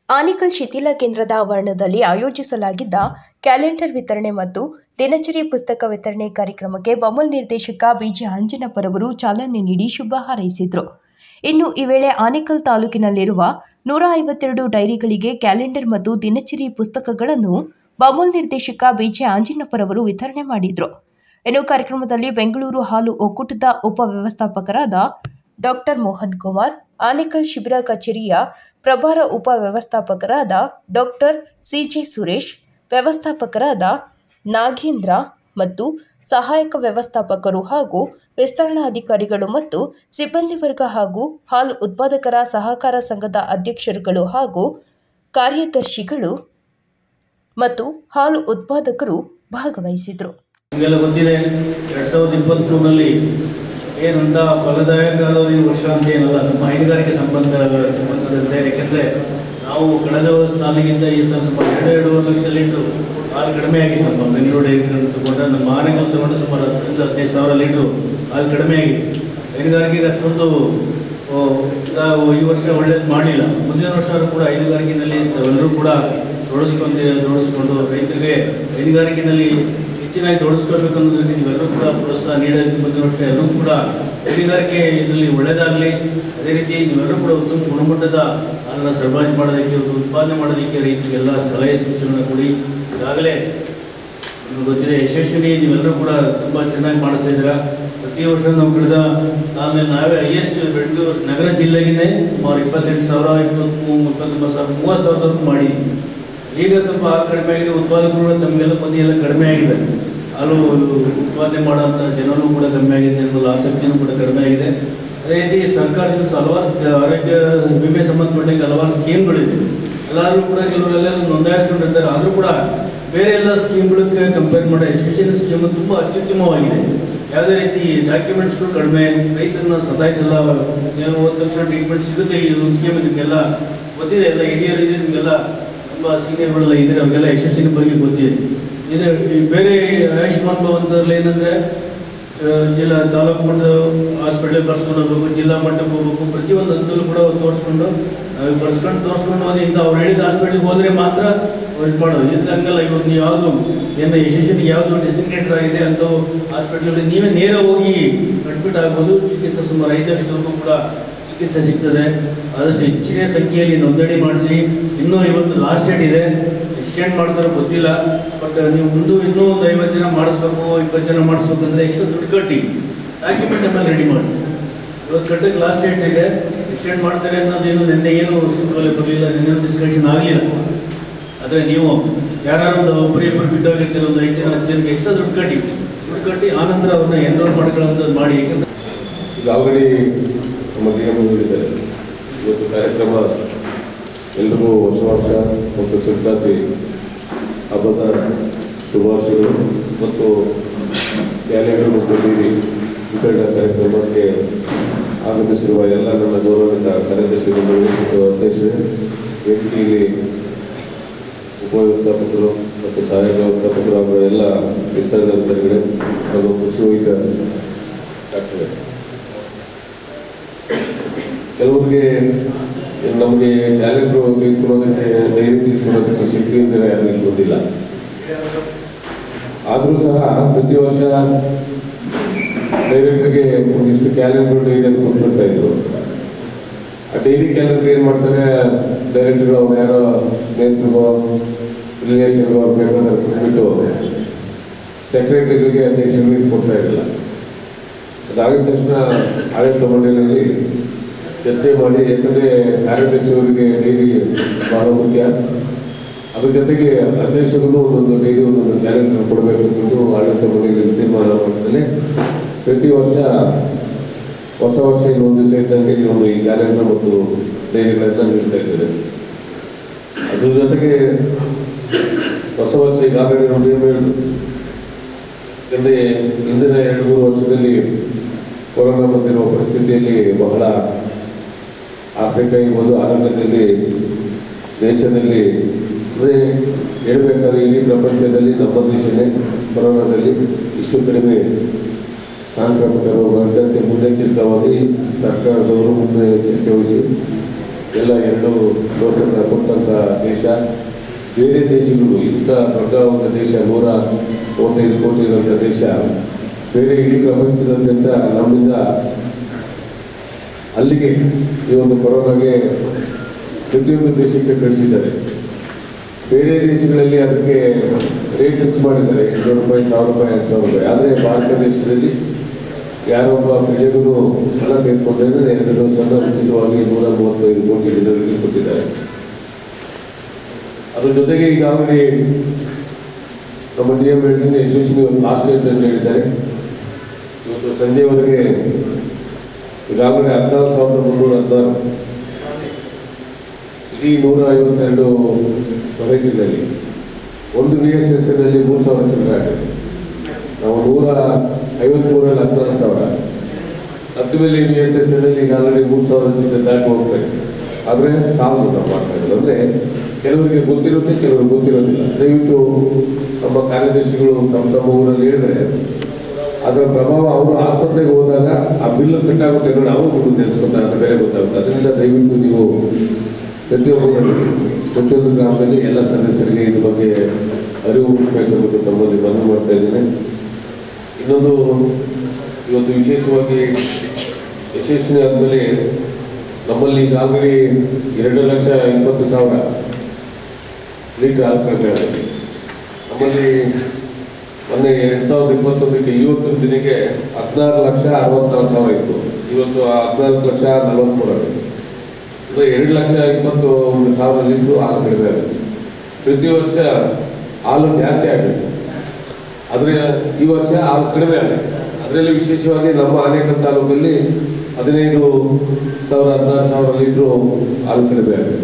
ಆನೇಕಲ್ ಶಿಥಿಲ ಕೇಂದ್ರದ ಆವರಣದಲ್ಲಿ ಆಯೋಜಿಸಲಾಗಿದ್ದ ಕ್ಯಾಲೆಂಡರ್ ವಿತರಣೆ ಮತ್ತು ದಿನಚರಿ ಪುಸ್ತಕ ವಿತರಣೆ ಕಾರ್ಯಕ್ರಮಕ್ಕೆ ಬಮಲ್ ನಿರ್ದೇಶಕ ಬಿಜೆ ಅಂಜನಪ್ಪರವರು ಚಾಲನೆ ನೀಡಿ ಶುಭ ಹಾರೈಸಿದರು ಇನ್ನು ಈ ವೇಳೆ ಆನೇಕಲ್ ತಾಲೂಕಿನಲ್ಲಿರುವ ನೂರ ಐವತ್ತೆರಡು ಡೈರಿಗಳಿಗೆ ಕ್ಯಾಲೆಂಡರ್ ಮತ್ತು ದಿನಚರಿ ಪುಸ್ತಕಗಳನ್ನು ಬಮಲ್ ನಿರ್ದೇಶಕ ಬಿಜೆ ಆಂಜಿನಪ್ಪರವರು ವಿತರಣೆ ಮಾಡಿದರು ಇನ್ನು ಕಾರ್ಯಕ್ರಮದಲ್ಲಿ ಬೆಂಗಳೂರು ಹಾಲು ಒಕ್ಕೂಟದ ಉಪವ್ಯವಸ್ಥಾಪಕರಾದ ಡಾಕ್ಟರ್ ಮೋಹನ್ ಕುಮಾರ್ ಆನೇಕಲ್ ಶಿಬಿರ ಕಚೇರಿಯ ಪ್ರಭಾರ ಉಪ ವ್ಯವಸ್ಥಾಪಕರಾದ ಡಾಕ್ಟರ್ ಸಿಜೆ ಸುರೇಶ್ ವ್ಯವಸ್ಥಾಪಕರಾದ ನಾಗೇಂದ್ರ ಮತ್ತು ಸಹಾಯಕ ವ್ಯವಸ್ಥಾಪಕರು ಹಾಗೂ ವಿಸ್ತರಣಾಧಿಕಾರಿಗಳು ಮತ್ತು ಸಿಬ್ಬಂದಿ ವರ್ಗ ಹಾಗೂ ಹಾಲು ಉತ್ಪಾದಕರ ಸಹಕಾರ ಸಂಘದ ಅಧ್ಯಕ್ಷರುಗಳು ಹಾಗೂ ಕಾರ್ಯದರ್ಶಿಗಳು ಮತ್ತು ಹಾಲು ಉತ್ಪಾದಕರು ಭಾಗವಹಿಸಿದರು ನಿಮಗೆಲ್ಲ ಗೊತ್ತಿದೆ ಎರಡು ಸಾವಿರದ ಇಪ್ಪತ್ತ್ಮೂರರಲ್ಲಿ ಏನಂತ ಫಲದಾಯಕ ಈ ವರ್ಷ ಅಂತ ಏನಲ್ಲ ನಮ್ಮ ಹೈನುಗಾರಿಕೆ ಸಂಬಂಧ ಸಂಬಂಧದಂತೆ ಯಾಕೆಂದರೆ ನಾವು ಕಳೆದ ಸಾಲಿಗಿಂತ ಈ ಸಲ ಸುಮಾರು ಎರಡು ಎರಡೂವರೆ ಲಕ್ಷ ಲೀಟ್ರು ಹಾಲು ಕಡಿಮೆ ಆಗಿತ್ತು ನಮ್ಮ ಬೆಂಗಳೂರು ಡೈರಿ ತಗೊಂಡ್ರೆ ನಮ್ಮ ಆನೆಕಲ್ ತಗೊಂಡು ಸುಮಾರು ಹತ್ತರಿಂದ ಹದಿನೈದು ಸಾವಿರ ಲೀಟ್ರು ಹಾಲು ಕಡಿಮೆ ಆಗಿದೆ ಹೈನುಗಾರಿಕೆಗೆ ಅಷ್ಟೊಂದು ಓ, ನಾವು ಈ ವರ್ಷ ಒಳ್ಳೇದು ಮಾಡಲಿಲ್ಲ ಮುಂದಿನ ವರ್ಷ ಕೂಡ ಹೈನುಗಾರಿಕೆಯಲ್ಲಿ ತಾವೆಲ್ಲರೂ ಕೂಡ ತೊಡಸ್ಕೊಂಡು ತೊಡಸ್ಕೊಂಡು ರೈತರಿಗೆ ಹೈನುಗಾರಿಕೆಯಲ್ಲಿ ಹೆಚ್ಚಿನಾಗಿ ತೊಡಸ್ಕೊಳ್ಬೇಕು ಅನ್ನೋದಕ್ಕೆ ನೀವೆಲ್ಲರೂ ಕೂಡ ಪ್ರೋತ್ಸಾಹ ನೀಡೋದಕ್ಕೆ ಮುಂದಿನ ವರ್ಷ ಎಲ್ಲರೂ ಕೂಡ ಹೈನುಗಾರಿಕೆ ಇದರಲ್ಲಿ ಒಳ್ಳೆಯದಾಗಲಿ ಅದೇ ರೀತಿ ನೀವೆಲ್ಲರೂ ಕೂಡ ಉತ್ತಮ ಗುಣಮಟ್ಟದ ಹಾಲನ್ನು ಸರಬರಾಜು ಮಾಡೋದಕ್ಕೆ ಉತ್ಪಾದನೆ ಮಾಡೋದಕ್ಕೆ ರೈತರಿಗೆಲ್ಲ ಸಲಹೆ ಸೂಚನೆ ಕೊಡಿ ಈಗಾಗಲೇ ನಿಮ್ಗೆ ಗೊತ್ತಿದೆ ಯಶಸ್ವಿನಿ ನೀವೆಲ್ಲರೂ ಕೂಡ ತುಂಬ ಚೆನ್ನಾಗಿ ಮಾಡಿಸ್ತಾ ಇದ್ದೀರಾ ಪ್ರತಿ ವರ್ಷ ನಾವು ಕಳೆದ ಸಾಲಿನಲ್ಲಿ ನಾವೇ ಹೈಯೆಸ್ಟ್ ಬೆಂಗಳೂರು ನಗರ ಜಿಲ್ಲೆಗೆ ಸುಮಾರು ಇಪ್ಪತ್ತೆಂಟು ಸಾವಿರ ಇಪ್ಪತ್ತ್ಮೂರು ಇಪ್ಪತ್ತೊಂಬತ್ತು ಸಾವಿರ ಮೂವತ್ತು ಸಾವಿರದವರೆಗೂ ಮಾಡಿ ಈಗ ಸ್ವಲ್ಪ ಹಾಲು ಕಡಿಮೆ ಆಗಿದೆ ಉತ್ಪಾದಕರು ಕೂಡ ತಮಗೆಲ್ಲ ಮಂದಿ ಎಲ್ಲ ಕಡಿಮೆ ಆಗಿದೆ ಹಾಲು ಉತ್ಪಾದನೆ ಮಾಡೋಂಥ ಜನರು ಕೂಡ ಕಡಿಮೆ ಆಗಿದೆ ಜನರಲ್ಲಿ ಆಸಕ್ತಿನೂ ಕೂಡ ಕಡಿಮೆ ಆಗಿದೆ ಅದೇ ರೀತಿ ಸರ್ಕಾರದಿಂದ ಹಲವಾರು ಸ್ಕ- ಆರೋಗ್ಯ ವಿಮೆ ಸಂಬಂಧಪಟ್ಟಂಗೆ ಹಲವಾರು ಸ್ಕೀಮ್ಗಳಿದೆ ಎಲ್ಲರೂ ಕೂಡ ಕೆಲವರೆಲ್ಲ ನೋಂದಾಯಿಸ್ಕೊಂಡಿರ್ತಾರೆ ಆದರೂ ಕೂಡ ಬೇರೆ ಎಲ್ಲ ಸ್ಕೀಮ್ಗಳಿಗೆ ಕಂಪೇರ್ ಮಾಡಿ ಎಜುಕೇಷನ್ ಸ್ಕೀಮ್ ತುಂಬ ಅತ್ಯುತ್ತಮವಾಗಿದೆ ಯಾವುದೇ ರೀತಿ ಡಾಕ್ಯುಮೆಂಟ್ಸ್ಗಳು ಕಡಿಮೆ ರೈತರನ್ನ ಸತಾಯಿಸಲ್ಲ ನೀವು ಒಂದು ತಕ್ಷಣ ಟ್ರೀಟ್ಮೆಂಟ್ ಸಿಗುತ್ತೆ ಈ ಒಂದು ಸ್ಕೀಮ್ ನಿಮಗೆಲ್ಲ ಗೊತ್ತಿದೆ ಎಲ್ಲ ಹಿರಿಯರು ಇದೆ ನಿಮಗೆಲ್ಲ ತುಂಬ ಸೀನಿಯರ್ಗಳೆಲ್ಲ ಇದ್ದಾರೆ ಅವ್ರಿಗೆಲ್ಲ ಯಶಸ್ಸಿನ ಬಗ್ಗೆ ಗೊತ್ತಿದೆ ಇದೆ ಈ ಬೇರೆ ಆಯುಷ್ಮಾನ್ ಭವಂತರಲ್ಲಿ ಏನಂದರೆ ಜಿಲ್ಲಾ ತಾಲೂಕು ಮಟ್ಟದ ಹಾಸ್ಪಿಟಲ್ ಬರ್ಸ್ಕೊಂಡು ಹೋಗ್ಬೇಕು ಜಿಲ್ಲಾ ಮಟ್ಟಕ್ಕೆ ಹೋಗ್ಬೇಕು ಪ್ರತಿಯೊಂದು ಹಂತಲ್ಲೂ ಕೂಡ ತೋರಿಸ್ಕೊಂಡು ನಾವು ಬರ್ಸ್ಕೊಂಡು ತೋರಿಸ್ಕೊಂಡು ಹೋಗಿ ಇಂಥ ಅವ್ರು ಹೇಳಿದ ಹಾಸ್ಪಿಟ್ಲಿಗೆ ಹೋದರೆ ಮಾತ್ರ ಇದು ಮಾಡೋದು ಇದು ಹಂಗಲ್ಲ ಇವಾಗ ನೀವು ಯಾವುದು ಏನು ಯಶಸ್ವಿಗೆ ಯಾವುದು ಡೆಸಿಗ್ನೇಟರ್ ಆಗಿದೆ ಅಂತ ಹಾಸ್ಪಿಟ್ಲಲ್ಲಿ ನೀವೇ ನೇರ ಹೋಗಿ ಅಡ್ಮಿಟ್ ಆಗ್ಬೋದು ಚಿಕಿತ್ಸೆ ಸುಮಾರು ಐದು ಲಕ್ಷದವರೆಗೂ ಕೂಡ ಚಿಕಿತ್ಸೆ ಸಿಗ್ತದೆ ಆದಷ್ಟು ಹೆಚ್ಚಿನ ಸಂಖ್ಯೆಯಲ್ಲಿ ನೋಂದಣಿ ಮಾಡಿಸಿ ಇನ್ನೂ ಇವತ್ತು ಲಾಸ್ಟ್ ಡೇಟ್ ಇದೆ ಎಕ್ಸ್ಟೆಂಡ್ ಮಾಡ್ತಾರೋ ಗೊತ್ತಿಲ್ಲ ಬಟ್ ನೀವು ಮುಂದೆ ಇನ್ನೂ ಒಂದು ಐವತ್ತು ಜನ ಮಾಡಿಸ್ಬೇಕು ಇಪ್ಪತ್ತು ಜನ ಮಾಡಿಸ್ಬೇಕು ಅಂದರೆ ಎಕ್ಸ್ಟ್ರಾ ದುಡ್ಡು ಕಟ್ಟಿ ಡಾಕ್ಯುಮೆಂಟ್ ಆಮೇಲೆ ರೆಡಿ ಮಾಡಿ ಇವತ್ತು ಕಟ್ಟಕ್ಕೆ ಲಾಸ್ಟ್ ಡೇಟ್ ಇದೆ ಎಕ್ಸ್ಟೆಂಡ್ ಮಾಡ್ತಾರೆ ಅನ್ನೋದೇನು ನಿನ್ನೆ ಏನು ಸುತ್ತೋಲೆ ಬರಲಿಲ್ಲ ನಿನ್ನೆ ಡಿಸ್ಕಷನ್ ಆಗಲಿಲ್ಲ ಆದರೆ ನೀವು ಯಾರು ಒಂದು ಒಬ್ಬರು ಇಬ್ಬರು ಬಿಟ್ಟೋಗಿರ್ತೀರ ಒಂದು ಐದು ಜನ ಹತ್ತು ಜನಕ್ಕೆ ಎಕ್ಸ್ಟ್ರಾ ದುಡ್ಡು ಕಟ್ಟಿ ದುಡ್ಡು ಕಟ್ಟಿ ಆನಂತರ ಅವ್ರನ್ನ ಎನ್ರೋಲ್ ಮಾಡ್ಕೊಳ್ಳೋಂಥದ್ದು ಮಾಡಿ ಯಾಕಂದ್ರೆ ಈಗ ಆಲ್ರೆಡಿ ನಮ್ಮ ನಿಗಮಗಳಿದ್ದಾರೆ ಇವತ್ತು ಕಾರ್ಯಕ್ರಮ ಎಲ್ರಿಗೂ ಹೊಸ ವರ್ಷ ಮತ್ತು ಸಂಕ್ರಾಂತಿ ಹಬ್ಬದ ಶುಭಾಶಯಗಳು ಮತ್ತು ಕ್ಯಾಲೆಂಡರ್ ಮತ್ತು ಟಿವಿ ವಿತರಣಾ ಕಾರ್ಯಕ್ರಮಕ್ಕೆ ಆಗಮಿಸಿರುವ ಎಲ್ಲ ನನ್ನ ಗೌರವಿತ ಕಾರ್ಯದರ್ಶಿಗಳು ಮತ್ತು ಅಧ್ಯಕ್ಷರೇ ವೇದಿಕೆಯಲ್ಲಿ ಉಪವ್ಯವಸ್ಥಾಪಕರು ಮತ್ತು ಸಹಾಯಕ ವ್ಯವಸ್ಥಾಪಕರು ಹಾಗೂ ಎಲ್ಲ ವಿಸ್ತರಣಾಧಿಕಾರಿಗಳೇ ಹಾಗೂ ಕೃಷಿ ವೈದ್ಯ ಡಾಕ್ಟರ್ ಕೆಲವರಿಗೆ ನಮಗೆ ಕ್ಯಾಲೆಂಡರ್ ತೆಗೆದುಕೊಳ್ಳೋದಕ್ಕೆ ಡೈರಿ ತೆಗೆದುಕೊಳ್ಳೋದಕ್ಕೆ ಶಕ್ತಿ ಇದ್ದರೆ ಯಾರಿಗೂ ಗೊತ್ತಿಲ್ಲ ಆದರೂ ಸಹ ಪ್ರತಿ ವರ್ಷ ಡೈರೆಕ್ಟರ್ಗೆ ಒಂದಿಷ್ಟು ಕ್ಯಾಲೆಂಡರ್ ಡೈರಿ ಅಂತ ಕೊಟ್ಬಿಡ್ತಾ ಇದ್ರು ಆ ಡೈರಿ ಕ್ಯಾಲೆಂಡರ್ ಏನು ಮಾಡ್ತಾರೆ ಡೈರೆಕ್ಟರ್ ಅವ್ರು ಯಾರೋ ಸ್ನೇಹಿತರಿಗೋ ರಿಲೇಷನ್ಗೋ ಅವ್ರು ಬೇಕಾದ್ರೆ ಕೊಟ್ಬಿಟ್ಟು ಸೆಕ್ರೆಟರಿಗಳಿಗೆ ಅಧ್ಯಕ್ಷರಿಗೆ ಕೊಡ್ತಾ ಇರಲಿಲ್ಲ ಅದಾಗಿದ ತಕ್ಷಣ ಆಡಳಿತ ಮಂಡಳಿಯಲ್ಲಿ ಚರ್ಚೆ ಮಾಡಿ ಯಾಕಂದರೆ ಕಾರ್ಯದರ್ಶಿಯವರಿಗೆ ಡೈರಿ ಬಹಳ ಮುಖ್ಯ ಅದ್ರ ಜೊತೆಗೆ ಅಧ್ಯಕ್ಷರಿಗೂ ಒಂದೊಂದು ಡೈರಿ ಒಂದೊಂದು ಕ್ಯಾಲೆಂಡರ್ ಕೊಡಬೇಕು ಅಂದ್ಬಿಟ್ಟು ಆಡಳಿತ ಮಂಡಳಿಯಲ್ಲಿ ತೀರ್ಮಾನ ಮಾಡಿದ್ಮೇಲೆ ಪ್ರತಿ ವರ್ಷ ಹೊಸ ವರ್ಷ ಇನ್ನೊಂದು ದಿವಸ ಇದ್ದಂಗೆ ಒಂದು ಈ ಕ್ಯಾಲೆಂಡರ್ ಮತ್ತು ಡೈರಿಗಳನ್ನ ನೀಡ್ತಾ ಇದ್ದಾರೆ ಅದ್ರ ಜೊತೆಗೆ ಹೊಸ ವರ್ಷ ಈಗಾಗಲೇ ನೋಡಿ ಹೇಳಿದ್ರು ಯಾಕಂದರೆ ಹಿಂದಿನ ಎರಡು ಮೂರು ವರ್ಷದಲ್ಲಿ ಕೊರೋನಾ ಬಂದಿರುವ ಪರಿಸ್ಥಿತಿಯಲ್ಲಿ ಬಹಳ ಆರ್ಥಿಕ ಇರ್ಬೋದು ಆರೋಗ್ಯದಲ್ಲಿ ದೇಶದಲ್ಲಿ ಅಂದರೆ ಹೇಳಬೇಕಾದ್ರೆ ಇಡೀ ಪ್ರಪಂಚದಲ್ಲಿ ನಮ್ಮ ದೇಶನೇ ಕೊರೋನಾದಲ್ಲಿ ಇಷ್ಟು ಕಡಿಮೆ ಸಾಂಕ್ರಾಮಿಕ ರೋಗ ಹರಡಂತೆ ಮುನ್ನೆಚ್ಚರಿಕವಾಗಿ ಸರ್ಕಾರದವರು ಮುನ್ನೆಚ್ಚರಿಕೆ ವಹಿಸಿ ಎಲ್ಲ ಎರಡು ಡೋಸನ್ನು ಕೊಟ್ಟಂಥ ದೇಶ ಬೇರೆ ದೇಶಗಳು ಇಂಥ ದೊಡ್ಡ ಒಂದು ದೇಶ ನೂರ ಮೂವತ್ತೈದು ಕೋಟಿ ಇರುವಂಥ ದೇಶ ಬೇರೆ ಇಡೀ ಪ್ರಪಂಚದಾದ್ಯಂತ ನಮ್ಮಿಂದ ಅಲ್ಲಿಗೆ ಈ ಒಂದು ಕೊರೋನಾಗೆ ಪ್ರತಿಯೊಂದು ದೇಶಕ್ಕೆ ಕಳಿಸಿದ್ದಾರೆ ಬೇರೆ ದೇಶಗಳಲ್ಲಿ ಅದಕ್ಕೆ ರೇಟ್ ಫಿಕ್ಸ್ ಮಾಡಿದ್ದಾರೆ ಇನ್ನೂರು ರೂಪಾಯಿ ಸಾವಿರ ರೂಪಾಯಿ ಎರಡು ಸಾವಿರ ರೂಪಾಯಿ ಆದರೆ ಭಾರತ ದೇಶದಲ್ಲಿ ಯಾರೊಬ್ಬ ಪ್ರಜೆಗೂ ಹಣ ತೆಗೆದುಕೊಂಡ್ರೆ ಎರಡು ಡೋಸನ್ನು ಉಚಿತವಾಗಿ ನೂರ ಮೂವತ್ತೈದು ಕೋಟಿ ಜನರಿಗೆ ಕೊಟ್ಟಿದ್ದಾರೆ ಅದ್ರ ಜೊತೆಗೆ ಈಗಾಗಲೇ ನಮ್ಮ ಡಿ ಎಂ ಹೇಳಿದ್ರೆ ಯಶಸ್ವಿ ಒಂದು ಲಾಸ್ಟ್ ಡೇಟ್ ಅಂತ ಹೇಳಿದ್ದಾರೆ ಇವತ್ತು ಸಂಜೆವರೆಗೆ ಈಗಾಗಲೇ ಹದಿನಾರು ಸಾವಿರದ ಮುನ್ನೂರ ಹದಿನಾರು ಇಡೀ ನೂರ ಐವತ್ತೆರಡು ವೆರೈಟಿಗಳಲ್ಲಿ ಒಂದು ಬಿ ಎಸ್ ಎಸ್ ನಲ್ಲಿ ಮೂರು ಸಾವಿರ ಚಿಲ್ಲರೆ ಆಗಿದೆ ನಾವು ನೂರ ಐವತ್ಮೂರಲ್ಲಿ ಹದಿನಾರು ಸಾವಿರ ಹತ್ತು ಮೇಲೆ ಬಿ ಎಸ್ ಎಸ್ ನಲ್ಲಿ ಈಗಾಗಲೇ ಮೂರು ಸಾವಿರ ಚಿಲ್ಲರೆ ದಾಟಿ ಹೋಗ್ಬೇಕು ಆದರೆ ಸಾಲದು ನಾವು ಮಾಡ್ತಾ ಇರೋದು ಅಂದರೆ ಕೆಲವರಿಗೆ ಗೊತ್ತಿರುತ್ತೆ ಕೆಲವರಿಗೆ ಗೊತ್ತಿರೋದಿಲ್ಲ ದಯವಿಟ್ಟು ನಮ್ಮ ಕಾರ್ಯದರ್ಶಿಗಳು ತಮ್ಮ ತಮ್ಮ ಊರಲ್ಲಿ ಹೇಳಿದ್ರೆ ಅದರ ಪ್ರಭಾವ ಅವರು ಆಸ್ಪತ್ರೆಗೆ ಹೋದಾಗ ಆ ಬಿಲ್ ಕಟ್ಟಾಗುತ್ತೆ ನೋಡಿ ಅವರು ದುಡ್ಡು ನೆನೆಸ್ಕೊತಾರೆ ಅಂತ ಬೇರೆ ಗೊತ್ತಾಗುತ್ತೆ ಅದರಿಂದ ದಯವಿಟ್ಟು ನೀವು ಪ್ರತಿಯೊಬ್ಬರಲ್ಲಿ ಪ್ರತಿಯೊಂದು ಗ್ರಾಮದಲ್ಲಿ ಎಲ್ಲ ಸದಸ್ಯರಿಗೆ ಇದ್ರ ಬಗ್ಗೆ ಅರಿವು ಮೂಡಿಸಬೇಕು ಅಂತ ತಮ್ಮಲ್ಲಿ ಮನವಿ ಮಾಡ್ತಾ ಇದ್ದೇನೆ ಇನ್ನೊಂದು ಇವತ್ತು ವಿಶೇಷವಾಗಿ ಯಶಸ್ವಿನಿ ಆದಮೇಲೆ ನಮ್ಮಲ್ಲಿ ಈಗಾಗಲೇ ಎರಡು ಲಕ್ಷ ಇಪ್ಪತ್ತು ಸಾವಿರ ಲೀಟರ್ ಹಾಲು ಕಡಿಮೆ ಆಗಿದೆ ನಮ್ಮಲ್ಲಿ ಮೊನ್ನೆ ಎರಡು ಸಾವಿರದ ಇಪ್ಪತ್ತೊಂದಕ್ಕೆ ಇವತ್ತು ದಿನಕ್ಕೆ ಹದಿನಾರು ಲಕ್ಷ ಅರವತ್ತಾರು ಸಾವಿರ ಇತ್ತು ಇವತ್ತು ಆ ಹದಿನಾಲ್ಕು ಲಕ್ಷ ನಲವತ್ಮೂರು ಆಗಿದೆ ಅಂದರೆ ಎರಡು ಲಕ್ಷ ಇಪ್ಪತ್ತು ಒಂದು ಸಾವಿರ ಲೀಟ್ರು ಹಾಲು ಕಡಿಮೆ ಆಗುತ್ತೆ ಪ್ರತಿ ವರ್ಷ ಹಾಲು ಜಾಸ್ತಿ ಆಗುತ್ತೆ ಆದರೆ ಈ ವರ್ಷ ಹಾಲು ಕಡಿಮೆ ಆಗಿದೆ ಅದರಲ್ಲಿ ವಿಶೇಷವಾಗಿ ನಮ್ಮ ಆನೇಕಲ್ ತಾಲೂಕಲ್ಲಿ ಹದಿನೈದು ಸಾವಿರ ಹದಿನಾರು ಸಾವಿರ ಲೀಟ್ರು ಹಾಲು ಕಡಿಮೆ ಆಗಿದೆ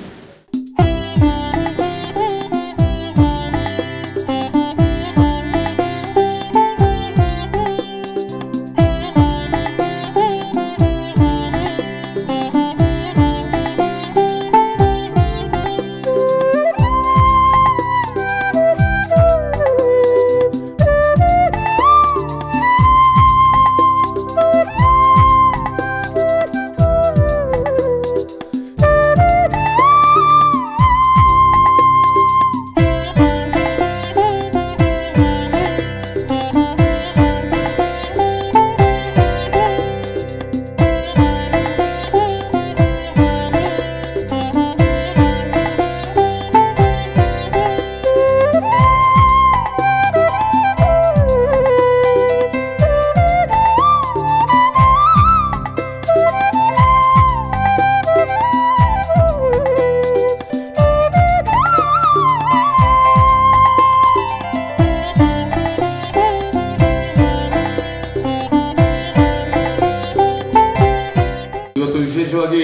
ಇವತ್ತು ವಿಶೇಷವಾಗಿ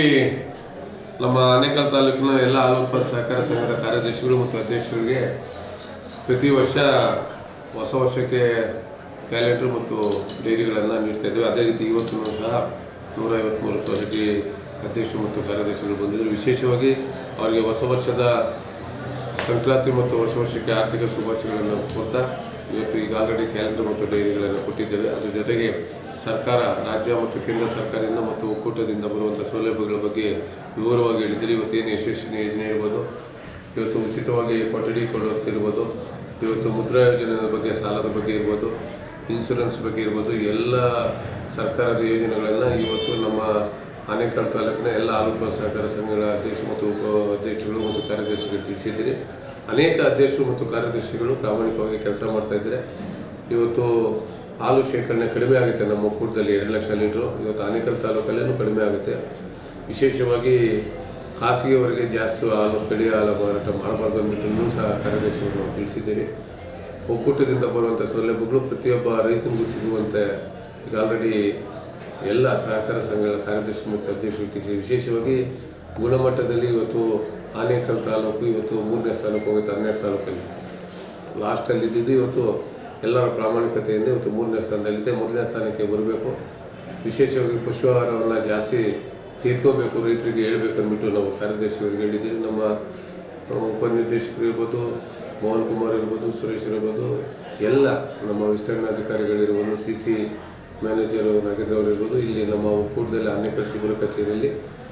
ನಮ್ಮ ಆನೇಕಲ್ ತಾಲೂಕಿನ ಎಲ್ಲ ಹಾಲು ಉತ್ಪಾದಕ ಸಹಕಾರ ಸಂಘದ ಕಾರ್ಯದರ್ಶಿಗಳು ಮತ್ತು ಅಧ್ಯಕ್ಷರಿಗೆ ಪ್ರತಿ ವರ್ಷ ಹೊಸ ವರ್ಷಕ್ಕೆ ಕ್ಯಾಲೆಂಡರ್ ಮತ್ತು ಡೈರಿಗಳನ್ನು ನೀಡ್ತಾ ಇದ್ದೇವೆ ಅದೇ ರೀತಿ ಇವತ್ತು ಸಹ ನೂರ ಐವತ್ತ್ಮೂರು ಸೊಸೈಟಿ ಅಧ್ಯಕ್ಷರು ಮತ್ತು ಕಾರ್ಯದರ್ಶಿಗಳು ಬಂದಿದ್ದರು ವಿಶೇಷವಾಗಿ ಅವರಿಗೆ ಹೊಸ ವರ್ಷದ ಸಂಕ್ರಾಂತಿ ಮತ್ತು ಹೊಸ ವರ್ಷಕ್ಕೆ ಆರ್ಥಿಕ ಶುಭಾಶಯಗಳನ್ನು ಕೊಡ್ತಾ ಇವತ್ತು ಈಗ ಆಲ್ರೆಡಿ ಕ್ಯಾಲೆಂಡರ್ ಮತ್ತು ಡೈರಿಗಳನ್ನು ಕೊಟ್ಟಿದ್ದೇವೆ ಅದ್ರ ಜೊತೆಗೆ ಸರ್ಕಾರ ರಾಜ್ಯ ಮತ್ತು ಕೇಂದ್ರ ಸರ್ಕಾರದಿಂದ ಮತ್ತು ಒಕ್ಕೂಟದಿಂದ ಬರುವಂಥ ಸೌಲಭ್ಯಗಳ ಬಗ್ಗೆ ವಿವರವಾಗಿ ಹೇಳಿದರೆ ಇವತ್ತೇನು ಯಶಸ್ವಿನಿ ಯೋಜನೆ ಇರ್ಬೋದು ಇವತ್ತು ಉಚಿತವಾಗಿ ಕೊಠಡಿ ಕೊಡೋದಿರ್ಬೋದು ಇವತ್ತು ಮುದ್ರಾ ಯೋಜನೆ ಬಗ್ಗೆ ಸಾಲದ ಬಗ್ಗೆ ಇರ್ಬೋದು ಇನ್ಶೂರೆನ್ಸ್ ಬಗ್ಗೆ ಇರ್ಬೋದು ಎಲ್ಲ ಸರ್ಕಾರದ ಯೋಜನೆಗಳನ್ನು ಇವತ್ತು ನಮ್ಮ ಆನೇಕಲ್ ತಾಲೂಕಿನ ಎಲ್ಲ ಆಲೂಕ ಸಹಕಾರ ಸಂಘಗಳ ಅಧ್ಯಕ್ಷರು ಮತ್ತು ಉಪ ಅಧ್ಯಕ್ಷರುಗಳು ಮತ್ತು ಕಾರ್ಯದರ್ಶಿಗಳು ತಿಳಿಸಿದ್ದೀರಿ ಅನೇಕ ಅಧ್ಯಕ್ಷರು ಮತ್ತು ಕಾರ್ಯದರ್ಶಿಗಳು ಪ್ರಾಮಾಣಿಕವಾಗಿ ಕೆಲಸ ಮಾಡ್ತಾ ಇದ್ದಾರೆ ಇವತ್ತು ಹಾಲು ಶೇಖರಣೆ ಕಡಿಮೆ ಆಗುತ್ತೆ ನಮ್ಮ ಒಕ್ಕೂಟದಲ್ಲಿ ಎರಡು ಲಕ್ಷ ಲೀಟ್ರು ಇವತ್ತು ಆನೇಕಲ್ ತಾಲೂಕಲ್ಲೇನೂ ಕಡಿಮೆ ಆಗುತ್ತೆ ವಿಶೇಷವಾಗಿ ಖಾಸಗಿಯವರಿಗೆ ಜಾಸ್ತಿ ಹಾಲು ಸ್ಥಳೀಯ ಹಾಲು ಮಾರಾಟ ಮಾಡಬಾರ್ದು ಅಂದ್ಬಿಟ್ಟು ಸಹ ಕಾರ್ಯದರ್ಶಿಗಳು ನಾವು ತಿಳಿಸಿದ್ದೀರಿ ಒಕ್ಕೂಟದಿಂದ ಬರುವಂಥ ಸೌಲಭ್ಯಗಳು ಪ್ರತಿಯೊಬ್ಬ ರೈತನಿಗೂ ಸಿಗುವಂತೆ ಈಗ ಆಲ್ರೆಡಿ ಎಲ್ಲ ಸಹಕಾರ ಸಂಘಗಳ ಕಾರ್ಯದರ್ಶಿ ಮತ್ತು ಅಧ್ಯಕ್ಷರು ತಿಳಿಸಿ ವಿಶೇಷವಾಗಿ ಗುಣಮಟ್ಟದಲ್ಲಿ ಇವತ್ತು ಆನೇಕಲ್ ತಾಲೂಕು ಇವತ್ತು ಮೂರನೇ ಸ್ಥಾನಕ್ಕೆ ಹೋಗುತ್ತೆ ಹನ್ನೆರಡು ತಾಲೂಕಲ್ಲಿ ಲಾಸ್ಟಲ್ಲಿ ಇದ್ದಿದ್ದು ಇವತ್ತು ಎಲ್ಲರ ಪ್ರಾಮಾಣಿಕತೆಯಿಂದ ಇವತ್ತು ಮೂರನೇ ಸ್ಥಾನದಲ್ಲಿದೆ ಮೊದಲನೇ ಸ್ಥಾನಕ್ಕೆ ಬರಬೇಕು ವಿಶೇಷವಾಗಿ ಪಶು ಆಹಾರವನ್ನು ಜಾಸ್ತಿ ತೆಗೆದುಕೋಬೇಕು ರೈತರಿಗೆ ಹೇಳ್ಬೇಕು ಅಂದ್ಬಿಟ್ಟು ನಾವು ಕಾರ್ಯದರ್ಶಿಯವರಿಗೆ ಹೇಳಿದ್ದೀವಿ ನಮ್ಮ ಆ, ಉಪನಿರ್ದೇಶಕರು ಇರ್ಬೋದು ಮೋಹನ್ ಕುಮಾರ್ ಇರ್ಬೋದು ಸುರೇಶ್ ಇರ್ಬೋದು ಎಲ್ಲ ನಮ್ಮ ವಿಸ್ತರಣಾಧಿಕಾರಿಗಳಿರ್ಬೋದು ಸಿ ಸಿ ಮ್ಯಾನೇಜರು ನಾಗೇಂದ್ರ ಅವರು ಇರ್ಬೋದು ಇಲ್ಲಿ ನಮ್ಮ ಒಕ್ಕೂಟದಲ್ಲಿ ಆನೇಕಲ್ ಶಿಬಿರ ಕಚೇರಿಯಲ್ಲಿ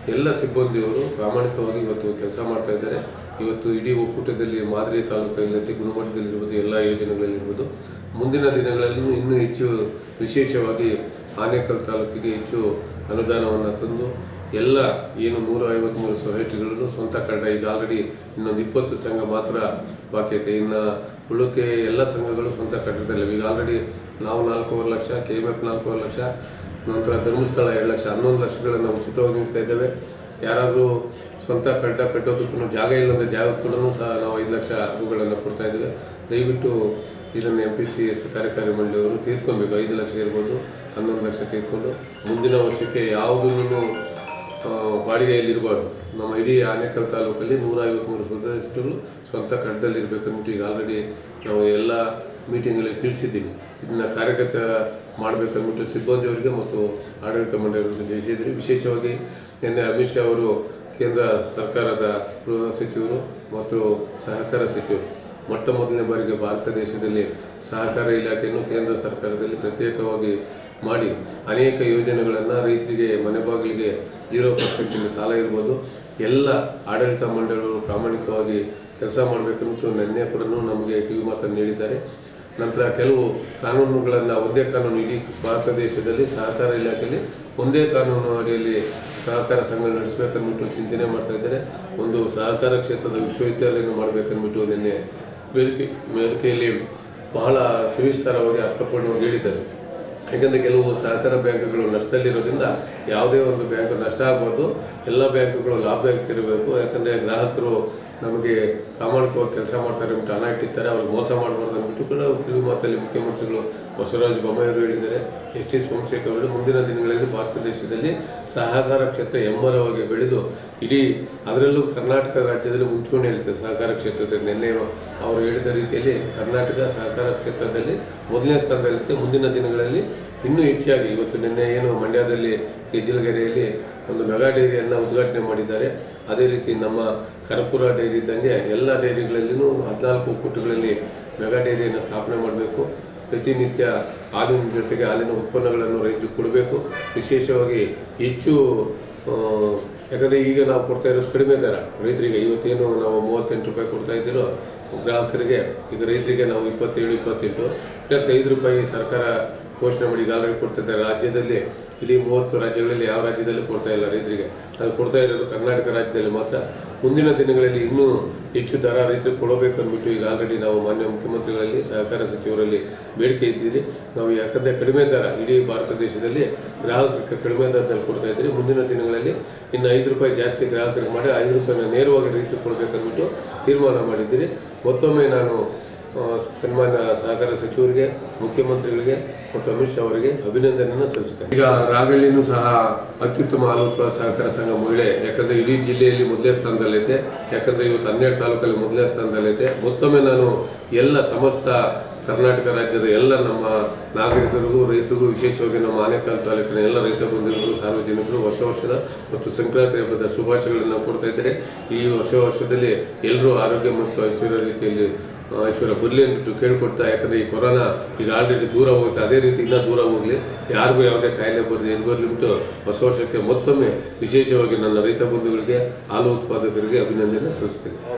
ಎಲ್ಲ ಸಿಬ್ಬಂದಿಯವರು ಪ್ರಾಮಾಣಿಕವಾಗಿ ಇವತ್ತು ಕೆಲಸ ಮಾಡ್ತಾ ಇದ್ದಾರೆ ಇವತ್ತು ಇಡೀ ಒಕ್ಕೂಟದಲ್ಲಿ ಮಾದರಿ ತಾಲೂಕಲ್ಲಿ ಗುಣಮಟ್ಟದಲ್ಲಿರ್ಬೋದು ಎಲ್ಲ ಯೋಜನೆಗಳಲ್ಲಿರ್ಬೋದು ಮುಂದಿನ ದಿನಗಳಲ್ಲಿ ಇನ್ನೂ ಹೆಚ್ಚು ವಿಶೇಷವಾಗಿ ಆನೇಕಲ್ ತಾಲೂಕಿಗೆ ಹೆಚ್ಚು ಅನುದಾನವನ್ನು ತಂದು ಎಲ್ಲ ಏನು ನೂರ ಐವತ್ತ್ಮೂರು ಸೊಸೈಟಿಗಳಲ್ಲೂ ಸ್ವಂತ ಕಟ್ಟಡ ಈಗ ಆಲ್ರೆಡಿ ಇನ್ನೊಂದು ಇಪ್ಪತ್ತು ಸಂಘ ಮಾತ್ರ ಬಾಕಿ ಐತೆ ಇನ್ನು ಉಳುಕೆ ಎಲ್ಲ ಸಂಘಗಳು ಸ್ವಂತ ಕಟ್ಟಡದಲ್ಲಿವೆ ಈಗ ಆಲ್ರೆಡಿ ನಾವು ನಾಲ್ಕೂವರೆ ಲಕ್ಷ ಕೆ ಎಮ್ ಎಫ್ ನಾಲ್ಕೂವರೆ ಲಕ್ಷ ನಂತರ ಧರ್ಮಸ್ಥಳ ಎರಡು ಲಕ್ಷ ಹನ್ನೊಂದು ಲಕ್ಷಗಳನ್ನು ಉಚಿತವಾಗಿ ನೀಡ್ತಾ ಇದ್ದೇವೆ ಯಾರಾದರೂ ಸ್ವಂತ ಕಟ್ಟಡ ಕಟ್ಟೋದಕ್ಕೂ ಜಾಗ ಇಲ್ಲಂದ್ರೆ ಜಾಗಕ್ಕೂ ಸಹ ನಾವು ಐದು ಲಕ್ಷ ರೂಗಳನ್ನು ಕೊಡ್ತಾ ಇದ್ದೇವೆ ದಯವಿಟ್ಟು ಇದನ್ನು ಎಂ ಪಿ ಸಿ ಎಸ್ ಕಾರ್ಯಕಾರಿ ಮಂಡಳಿಯವರು ತೀರ್ಕೊಬೇಕು ಐದು ಲಕ್ಷ ಇರ್ಬೋದು ಹನ್ನೊಂದು ಲಕ್ಷ ತೀರ್ಕೊಂಡು ಮುಂದಿನ ವರ್ಷಕ್ಕೆ ಯಾವುದನ್ನು ಬಾಡಿಗೆಯಲ್ಲಿರಬಾರ್ದು ನಮ್ಮ ಇಡೀ ಆನೇಕಲ್ ತಾಲೂಕಲ್ಲಿ ನೂರ ಐವತ್ತ್ಮೂರು ಸದಸ್ಯರುಗಳು ಸ್ವಂತ ಕಟ್ಟಡದಲ್ಲಿರಬೇಕು ಅಂದ್ಬಿಟ್ಟು ಈಗ ಆಲ್ರೆಡಿ ನಾವು ಎಲ್ಲ ಮೀಟಿಂಗಲ್ಲಿ ತಿಳಿಸಿದ್ದೀವಿ ಇದನ್ನು ಕಾರ್ಯಗತ ಮಾಡಬೇಕಂದ್ಬಿಟ್ಟು ಸಿಬ್ಬಂದಿಯವರಿಗೆ ಮತ್ತು ಆಡಳಿತ ಮಂಡಳಿಯವರಿಗೆ ತಿಳಿಸಿದ್ರಿ ವಿಶೇಷವಾಗಿ ನಿನ್ನೆ ಅಮಿತ್ ಶಾ ಅವರು ಕೇಂದ್ರ ಸರ್ಕಾರದ ಗೃಹ ಸಚಿವರು ಮತ್ತು ಸಹಕಾರ ಸಚಿವರು ಮೊಟ್ಟ ಮೊದಲನೇ ಬಾರಿಗೆ ಭಾರತ ದೇಶದಲ್ಲಿ ಸಹಕಾರ ಇಲಾಖೆಯನ್ನು ಕೇಂದ್ರ ಸರ್ಕಾರದಲ್ಲಿ ಪ್ರತ್ಯೇಕವಾಗಿ ಮಾಡಿ ಅನೇಕ ಯೋಜನೆಗಳನ್ನು ರೈತರಿಗೆ ಮನೆ ಬಾಗಿಲಿಗೆ ಜೀರೋ ಪರ್ಸೆಂಟಿನ ಸಾಲ ಇರ್ಬೋದು ಎಲ್ಲ ಆಡಳಿತ ಮಂಡಳಿಗಳು ಪ್ರಾಮಾಣಿಕವಾಗಿ ಕೆಲಸ ಮಾಡಬೇಕಂತ ನಿನ್ನೆ ಕೂಡ ನಮಗೆ ಕಿವಿ ಮಾತನ್ನು ನೀಡಿದ್ದಾರೆ ನಂತರ ಕೆಲವು ಕಾನೂನುಗಳನ್ನು ಒಂದೇ ಕಾನೂನು ಇಡೀ ಭಾರತ ದೇಶದಲ್ಲಿ ಸಹಕಾರ ಇಲಾಖೆಯಲ್ಲಿ ಒಂದೇ ಕಾನೂನು ಅಡಿಯಲ್ಲಿ ಸಹಕಾರ ಸಂಘ ನಡೆಸಬೇಕನ್ಬಿಟ್ಟು ಚಿಂತನೆ ಮಾಡ್ತಾ ಇದ್ದಾರೆ ಒಂದು ಸಹಕಾರ ಕ್ಷೇತ್ರದ ವಿಶ್ವವಿದ್ಯಾಲಯನ ಮಾಡಬೇಕನ್ಬಿಟ್ಟು ನಿನ್ನೆ ವೇದಿಕೆ ವೇದಿಕೆಯಲ್ಲಿ ಬಹಳ ಸವಿಸ್ತಾರವಾಗಿ ಅರ್ಥಪೂರ್ಣವಾಗಿ ಹೇಳಿದ್ದಾರೆ ಯಾಕಂದರೆ ಕೆಲವು ಸಹಕಾರ ಬ್ಯಾಂಕ್ಗಳು ನಷ್ಟದಲ್ಲಿರೋದ್ರಿಂದ ಯಾವುದೇ ಒಂದು ಬ್ಯಾಂಕ್ ನಷ್ಟ ಆಗಬಾರ್ದು ಎಲ್ಲ ಬ್ಯಾಂಕ್ಗಳು ಲಾಭದಾಯಕ ಇರಬೇಕು ಯಾಕಂದರೆ ಗ್ರಾಹಕರು ನಮಗೆ ಪ್ರಾಮಾಣಿಕವಾಗಿ ಕೆಲಸ ಮಾಡ್ತಾರೆ ಅಂದ್ಬಿಟ್ಟು ಹಣ ಇಟ್ಟಿರ್ತಾರೆ ಅವ್ರಿಗೆ ಮೋಸ ಮಾಡಬಾರ್ದು ಅಂದ್ಬಿಟ್ಟು ಕೂಡ ಕಿವಿ ಮಾತಲ್ಲಿ ಮುಖ್ಯಮಂತ್ರಿಗಳು ಬಸವರಾಜ ಬೊಮ್ಮಾಯಿಯವರು ಹೇಳಿದ್ದಾರೆ ಎಸ್ ಟಿ ಸೋಮಶೇಖರ್ ಅವರು ಮುಂದಿನ ದಿನಗಳಲ್ಲಿ ಭಾರತ ದೇಶದಲ್ಲಿ ಸಹಕಾರ ಕ್ಷೇತ್ರ ಎಮ್ಮರವಾಗಿ ಬೆಳೆದು ಇಡೀ ಅದರಲ್ಲೂ ಕರ್ನಾಟಕ ರಾಜ್ಯದಲ್ಲಿ ಮುಂಚೂಣಿಯಲ್ಲಿದೆ ಸಹಕಾರ ಕ್ಷೇತ್ರದಲ್ಲಿ ನಿನ್ನೆ ಅವರು ಹೇಳಿದ ರೀತಿಯಲ್ಲಿ ಕರ್ನಾಟಕ ಸಹಕಾರ ಕ್ಷೇತ್ರದಲ್ಲಿ ಮೊದಲನೇ ಸ್ಥಾನದಲ್ಲಿರುತ್ತೆ ಮುಂದಿನ ದಿನಗಳಲ್ಲಿ ಇನ್ನೂ ಹೆಚ್ಚಾಗಿ ಇವತ್ತು ನಿನ್ನೆ ಏನು ಮಂಡ್ಯದಲ್ಲಿ ಗೆಜ್ಜಲಗೆರೆಯಲ್ಲಿ ಒಂದು ಮೆಗಾ ಡೈರಿಯನ್ನು ಉದ್ಘಾಟನೆ ಮಾಡಿದ್ದಾರೆ ಅದೇ ರೀತಿ ನಮ್ಮ ಕನಪುರ ಡೈರಿ ಇದ್ದಂಗೆ ಎಲ್ಲ ಡೈರಿಗಳಲ್ಲಿನೂ ಹದಿನಾಲ್ಕು ಒಕ್ಕೂಟಗಳಲ್ಲಿ ಮೆಗಾ ಡೈರಿಯನ್ನು ಸ್ಥಾಪನೆ ಮಾಡಬೇಕು ಪ್ರತಿನಿತ್ಯ ಹಾಲಿನ ಜೊತೆಗೆ ಹಾಲಿನ ಉತ್ಪನ್ನಗಳನ್ನು ರೈತರಿಗೆ ಕೊಡಬೇಕು ವಿಶೇಷವಾಗಿ ಹೆಚ್ಚು ಆ, ಯಾಕಂದರೆ ಈಗ ನಾವು ಕೊಡ್ತಾ ಇರೋದು ಕಡಿಮೆ ದರ ರೈತರಿಗೆ ಇವತ್ತೇನು ನಾವು ಮೂವತ್ತೆಂಟು ರೂಪಾಯಿ ಕೊಡ್ತಾ ಇದ್ದೀರೋ ಗ್ರಾಹಕರಿಗೆ ಈಗ ರೈತರಿಗೆ ನಾವು ಇಪ್ಪತ್ತೇಳು ಇಪ್ಪತ್ತೆಂಟು ಪ್ಲಸ್ ಐದು ರೂಪಾಯಿ ಸರ್ಕಾರ ಘೋಷಣೆ ಮಾಡಿ ಈಗ ಆಲ್ರೆಡಿ ಕೊಡ್ತಿದ್ದಾರೆ ರಾಜ್ಯದಲ್ಲಿ ಇಡೀ ಮೂವತ್ತು ರಾಜ್ಯಗಳಲ್ಲಿ ಯಾವ ರಾಜ್ಯದಲ್ಲೂ ಕೊಡ್ತಾ ಇಲ್ಲ ರೈತರಿಗೆ ಅದು ಕೊಡ್ತಾ ಇರೋದು ಕರ್ನಾಟಕ ರಾಜ್ಯದಲ್ಲಿ ಮಾತ್ರ ಮುಂದಿನ ದಿನಗಳಲ್ಲಿ ಇನ್ನೂ ಹೆಚ್ಚು ದರ ರೈತರಿಗೆ ಕೊಡಬೇಕು ಅಂದ್ಬಿಟ್ಟು ಈಗ ಆಲ್ರೆಡಿ ನಾವು ಮಾನ್ಯ ಮುಖ್ಯಮಂತ್ರಿಗಳಲ್ಲಿ ಸಹಕಾರ ಸಚಿವರಲ್ಲಿ ಬೇಡಿಕೆ ಇದ್ದೀರಿ ನಾವು ಯಾಕಂದರೆ ಕಡಿಮೆ ದರ ಇಡೀ ಭಾರತ ದೇಶದಲ್ಲಿ ಗ್ರಾಹಕರಿಗೆ ಕಡಿಮೆ ದರದಲ್ಲಿ ಕೊಡ್ತಾ ಇದ್ದೀರಿ ಮುಂದಿನ ದಿನಗಳಲ್ಲಿ ಇನ್ನು ಐದು ರೂಪಾಯಿ ಜಾಸ್ತಿ ಗ್ರಾಹಕರಿಗೆ ಮಾಡಿ ಐದು ರೂಪಾಯಿನ ನೇರವಾಗಿ ರೈತರಿಗೆ ಕೊಡಬೇಕಂದ್ಬಿಟ್ಟು ತೀರ್ಮಾನ ಮಾಡಿದ್ದೀರಿ ಮತ್ತೊಮ್ಮೆ ನಾನು ಆ, ಸನ್ಮಾನ್ಯ ಸಹಕಾರ ಸಚಿವರಿಗೆ ಮುಖ್ಯಮಂತ್ರಿಗಳಿಗೆ ಮತ್ತು ಅಮಿತ್ ಶಾ ಅವರಿಗೆ ಅಭಿನಂದನೆಯನ್ನು ಸಲ್ಲಿಸ್ತೇನೆ ಈಗ ರಾಗಳ್ಳಿನೂ ಸಹ ಅತ್ಯುತ್ತಮ ಹಾಲು ಉತ್ಪಾದಕ ಸಹಕಾರ ಸಂಘ ಮಹಿಳೆ ಯಾಕಂದರೆ ಇಡೀ ಜಿಲ್ಲೆಯಲ್ಲಿ ಮೊದಲೇ ಸ್ಥಾನದಲ್ಲೈತೆ ಯಾಕಂದರೆ ಇವತ್ತು ಹನ್ನೆರಡು ತಾಲೂಕಲ್ಲಿ ಮೊದಲೇ ಸ್ಥಾನದಲ್ಲೈತೆ ಮತ್ತೊಮ್ಮೆ ನಾನು ಎಲ್ಲ ಸಮಸ್ತ ಕರ್ನಾಟಕ ರಾಜ್ಯದ ಎಲ್ಲ ನಮ್ಮ ನಾಗರಿಕರಿಗೂ ರೈತರಿಗೂ ವಿಶೇಷವಾಗಿ ನಮ್ಮ ಆನೇಕಲ್ ತಾಲೂಕಿನ ಎಲ್ಲ ರೈತ ಬಂಧುಗಳಿಗೂ ಸಾರ್ವಜನಿಕರು ಹೊಸ ವರ್ಷದ ಮತ್ತು ಸಂಕ್ರಾಂತಿ ಹಬ್ಬದ ಶುಭಾಶಯಗಳನ್ನು ಕೊಡ್ತಾ ಇದ್ದಾರೆ ಈ ಹೊಸ ವರ್ಷದಲ್ಲಿ ಎಲ್ಲರೂ ಆರೋಗ್ಯ ಮತ್ತು ಐಶ್ವರ್ಯ ರೀತಿಯಲ್ಲಿ ಆ, ಐಶ್ವರ್ಯ ಬರಲಿ ಅಂದ್ಬಿಟ್ಟು ಕೇಳ್ಕೊಡ್ತಾ ಯಾಕಂದರೆ ಈ ಕೊರೋನಾ ಈಗ ಆಲ್ರೆಡಿ ದೂರ ಹೋಗುತ್ತೆ ಅದೇ ರೀತಿ ಇನ್ನೂ ದೂರ ಹೋಗಲಿ ಯಾರಿಗೂ ಯಾವುದೇ ಕಾಯಿಲೆ ಬರಲಿ ಏನು ಬರಲಿ ಬಿಟ್ಟು ಹೊಸ ವರ್ಷಕ್ಕೆ ಮತ್ತೊಮ್ಮೆ ವಿಶೇಷವಾಗಿ ನನ್ನ ರೈತ ಬಂಧುಗಳಿಗೆ ಹಾಲು ಉತ್ಪಾದಕರಿಗೆ ಅಭಿನಂದನೆ ಸಲ್ಲಿಸ್ತೀನಿ